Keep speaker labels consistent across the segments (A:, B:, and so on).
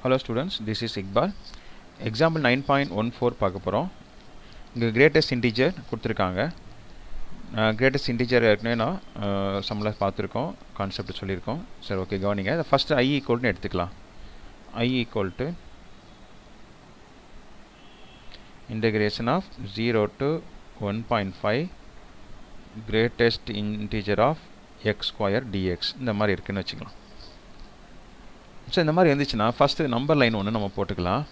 A: hello students this is Iqbal example nine point one four பார்க்க போகிறோம் இங்கே கிரேட்டஸ்ட் இன்டீஜர் கொடுத்துருக்காங்க கிரேட்டஸ்ட் இன்டீஜர் ஏற்கனவே நான் சம்மில் பார்த்துருக்கோம் கான்செப்ட் சொல்லியிருக்கோம் சரி ஓகே கவனிங்க இதை ஃபஸ்ட்டு ஐ ஈக்குவல்னு எடுத்துக்கலாம் I equal to integration of 0 to 1.5 greatest integer of x square dx இந்த மாதிரி இருக்குன்னு வச்சுக்கலாம் ஸோ இந்த மாதிரி இருந்துச்சுன்னா ஃபஸ்ட்டு நம்பர் லைன் ஒன்று நம்ம போட்டுக்கலாம்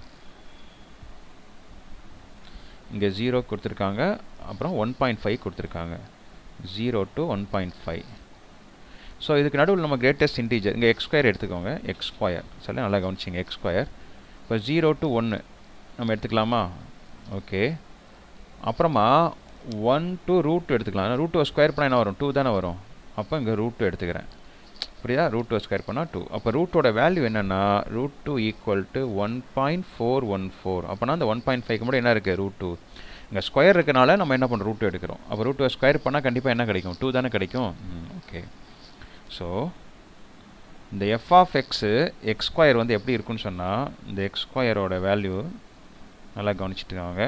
A: இங்கே ஜீரோ கொடுத்துருக்காங்க அப்புறம் ஒன் பாயிண்ட் ஃபைவ் கொடுத்துருக்காங்க zero to one point five so இதுக்கு நடுவில் நம்ம கிரேட்டஸ்ட் இன்டீஜர் இங்கே எக்ஸ் ஸ்கொயர் எடுத்துக்கோங்க எக்ஸ் ஸ்கொயர் சொல்லி நல்லா கவனிச்சிங்க எக்ஸ் ஸ்கொயர் இப்போ ஜீரோ டு ஒன்று நம்ம எடுத்துக்கலாமா ஓகே அப்புறமா ஒன் டூ ரூட் எடுத்துக்கலாம் ரூட் டூ ஸ்கொயர் பண்ணால் என்ன வரும் டூ தானே வரும் அப்போ இங்கே ரூட் டூ எடுத்துக்கிறேன் புரியுதா ரூட் டூ ஸ்கொயர் பண்ணால் டூ அப்போ ரூட்டோட வேல்யூ என்னென்னா root two equal to one point four one four அப்போனா அந்த ஒன் பாயிண்ட் ஃபைவ்க்கு மட்டும் என்ன இருக்குது ரூட் டூ இங்கே ஸ்கொயர் இருக்கனால நம்ம என்ன பண்ணுறோம் ரூட் டூ எடுக்கிறோம் அப்போ ரூட் டூ ஸ்கொயர் பண்ணால் கண்டிப்பாக என்ன கிடைக்கும் டூ தானே கிடைக்கும் ஓகே ஸோ இந்த f of x x square வந்து எப்படி இருக்குன்னு சொன்னால் இந்த எக்ஸ் ஸ்கொயரோட வேல்யூ நல்லா கவனிச்சுட்டுக்காங்க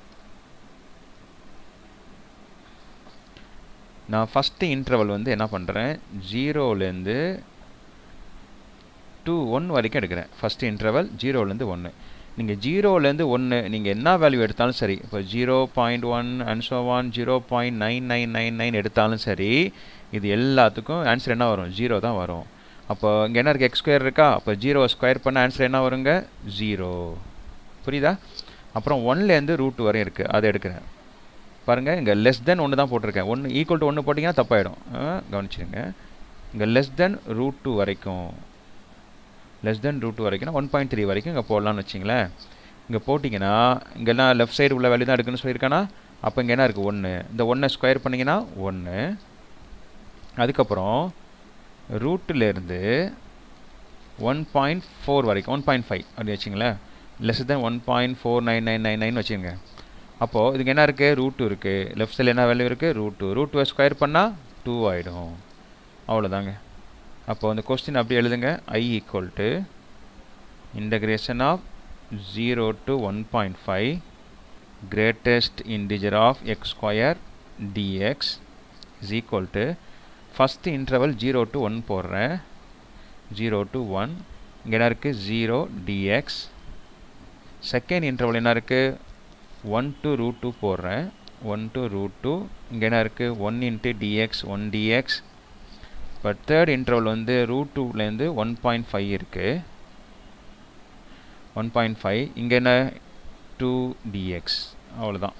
A: நான் ஃபஸ்ட்டு இன்டர்வல் வந்து என்ன பண்ணுறேன் ஜீரோலேருந்து டூ ஒன் வரைக்கும் எடுக்கிறேன் ஃபஸ்ட்டு இன்டர்வல் ஜீரோலேருந்து ஒன்று நீங்கள் ஜீரோலேருந்து ஒன்று நீங்கள் என்ன வேல்யூ எடுத்தாலும் சரி இப்போ zero point one and so one zero point nine nine nine nine எடுத்தாலும் சரி இது எல்லாத்துக்கும் ஆன்சர் என்ன வரும் ஜீரோ தான் வரும் அப்போ இங்கே என்ன இருக்குது எக்ஸ் ஸ்கொயர் இருக்கா அப்போ ஜீரோ ஸ்கொயர் பண்ண ஆன்சர் என்ன வருங்க ஜீரோ புரியுதா அப்புறம் ஒன்லேருந்து ரூட் வரையும் இருக்குது அதை எடுக்கிறேன் பாருங்கள் இங்கே லெஸ் தென் ஒன்று தான் போட்டிருக்கேன் ஒன்று ஈக்குவல் டு ஒன்று போட்டிங்கன்னா தப்பாயிடும் கவனிச்சுங்க இங்கே லெஸ் தென் ரூட் டூ வரைக்கும் லெஸ் தென் ரூட் டூ வரைக்கும் ஒன் பாயிண்ட் த்ரீ வரைக்கும் இங்கே போடலான்னு வச்சிங்களேன் இங்கே போட்டிங்கன்னா இங்கெல்லாம் லெஃப்ட் சைடு உள்ள வேல்யூ தான் இருக்குன்னு சொல்லியிருக்கானா அப்போ இங்கே என்ன இருக்குது ஒன்று இந்த ஒன்றை ஸ்கொயர் பண்ணிங்கன்னா ஒன்று அதுக்கப்புறம் ரூட்டிலேருந்து ஒன் பாயிண்ட் ஃபோர் வரைக்கும் ஒன் பாயிண்ட் ஃபைவ் அப்படி வச்சிங்களேன் less than one point four nine nine nine nine வச்சுங்க அப்போது இதுக்கு என்ன இருக்குது ரூட் டூ இருக்குது லெஃப்ட் சைடில் என்ன வேல்யூ இருக்குது root two root two square பண்ணால் டூ ஆகிடும் அவ்வளோதாங்க அப்போது அந்த கொஸ்டின் அப்படி எழுதுங்க I equal to integration of zero to one point five greatest integer of x square dx is equal to first interval zero to one போடுறேன் zero to one இங்கே என்ன இருக்குது ஜீரோ டிஎக்ஸ் செகண்ட் இன்டர்வல் என்ன இருக்குது one to root two போடுறேன் one to root two இங்கே என்ன இருக்குது one into dx one dx இப்போ தேர்ட் இன்டர்வல் வந்து ரூட் டூலேருந்து ஒன் பாயிண்ட் ஃபைவ் இருக்குது ஒன் பாயிண்ட் ஃபைவ் இங்கே என்ன டூ டிஎக்ஸ் அவ்வளோதான்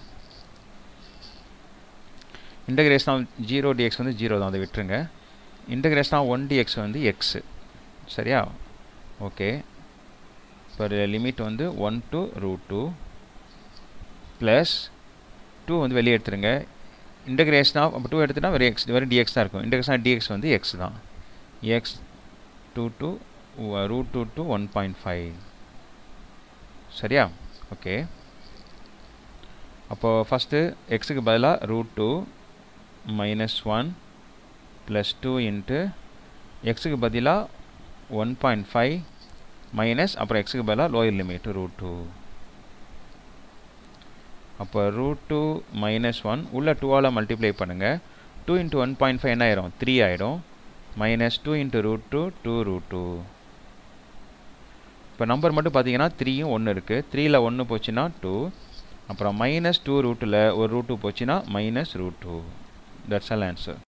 A: இன்டகிரேஷன் ஆஃப் ஜீரோ டிஎக்ஸ் வந்து ஜீரோ தான் அதை விட்டுருங்க இன்டகிரேஷன் ஆஃப் ஒன் டிஎக்ஸ் வந்து எக்ஸு சரியா ஓகே இப்போ லிமிட் வந்து one to root two plus two வந்து வெளியே எடுத்துருங்க இன்டகிரேஷன் ஆஃப் அப்போ டூ எடுத்துட்டா வெறும் எக்ஸ் வெறும் டிஎக்ஸ் தான் இருக்கும் இன்டகிரேஷன் ஆஃப் டிஎக்ஸ் வந்து எக்ஸ் தான் x two two root two to one point five சரியா ஓகே அப்போது ஃபஸ்ட்டு எக்ஸுக்கு பதிலாக root two minus one plus two into எக்ஸுக்கு பதிலாக ஒன் பாயிண்ட் ஃபைவ் மைனஸ் அப்புறம் எக்ஸுக்கு பதிலாக லோயர் லிமிட் ரூட் டூ அப்போ ரூட் டூ மைனஸ் ஒன் உள்ள டூவால் மல்டிப்ளை பண்ணுங்கள் two into one point five என்ன ஆயிரும் த்ரீ ஆகிடும் minus two into root two two root two இப்போ நம்பர் மட்டும் பார்த்தீங்கன்னா த்ரீயும் ஒன்று இருக்குது த்ரீயில் ஒன்று போச்சுன்னா டூ அப்புறம் மைனஸ் டூ ரூட்டில் ஒரு ரூட் டூ போச்சுன்னா minus root two that's all answer